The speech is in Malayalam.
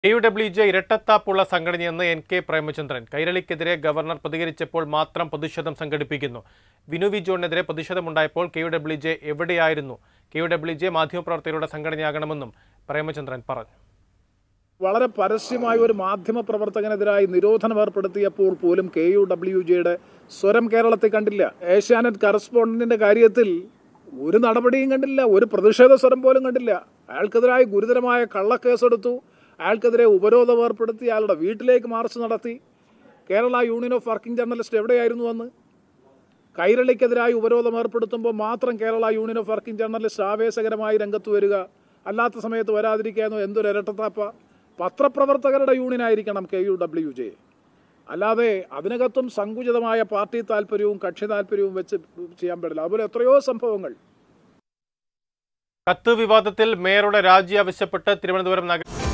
കെ യു ഡബ്ല്യു ജെ ഇരട്ടത്താപ്പുള്ള സംഘടനയെന്ന് എൻ കെ പ്രേമചന്ദ്രൻ കൈരളിക്കെതിരെ ഗവർണർ പ്രതികരിച്ചപ്പോൾ മാത്രം പ്രതിഷേധം സംഘടിപ്പിക്കുന്നു വിനു വി ജോണിനെതിരെ പ്രതിഷേധമുണ്ടായപ്പോൾ കെ യു ഡബ്ല്യു ജെ എവിടെയായിരുന്നു കെ യു ഡബ്ല്യു ജെ മാധ്യമപ്രവർത്തകരുടെ സംഘടനയാകണമെന്നും പ്രേമചന്ദ്രൻ പറഞ്ഞു വളരെ പരസ്യമായ ഒരു മാധ്യമ പ്രവർത്തകനെതിരായി നിരോധനം ഏർപ്പെടുത്തിയപ്പോൾ പോലും കെ യു ഡബ്ല്യു ജിയുടെ സ്വരം കേരളത്തിൽ കണ്ടില്ല ഏഷ്യാനെറ്റ് കറസ്പോണ്ടന്റിന്റെ കാര്യത്തിൽ ഒരു നടപടിയും കണ്ടില്ല ഒരു പ്രതിഷേധ സ്വരം പോലും കണ്ടില്ല അയാൾക്കെതിരായി ഗുരുതരമായ കള്ളക്കേസെടുത്തു അയാൾക്കെതിരെ ഉപരോധം ഏർപ്പെടുത്തി അയാളുടെ വീട്ടിലേക്ക് മാർച്ച് നടത്തി Kerala union of working journalist എവിടെയായിരുന്നു അന്ന് കൈരളിക്കെതിരായി ഉപരോധം ഏർപ്പെടുത്തുമ്പോൾ മാത്രം Kerala union of working journalist ആവേശകരമായി രംഗത്ത് വരിക അല്ലാത്ത സമയത്ത് വരാതിരിക്കാനോ എന്തൊരു ഇരട്ടത്താപ്പ പത്രപ്രവർത്തകരുടെ യൂണിയൻ ആയിരിക്കണം കെ യു ഡബ്ല്യു ജെ അല്ലാതെ അതിനകത്തും സങ്കുചിതമായ പാർട്ടി താല്പര്യവും കക്ഷി താല്പര്യവും വെച്ച് ചെയ്യാൻ പാടില്ല അതുപോലെ എത്രയോ സംഭവങ്ങൾ കത്ത് വിവാദത്തിൽ മേയറുടെ രാജി ആവശ്യപ്പെട്ട് തിരുവനന്തപുരം നഗര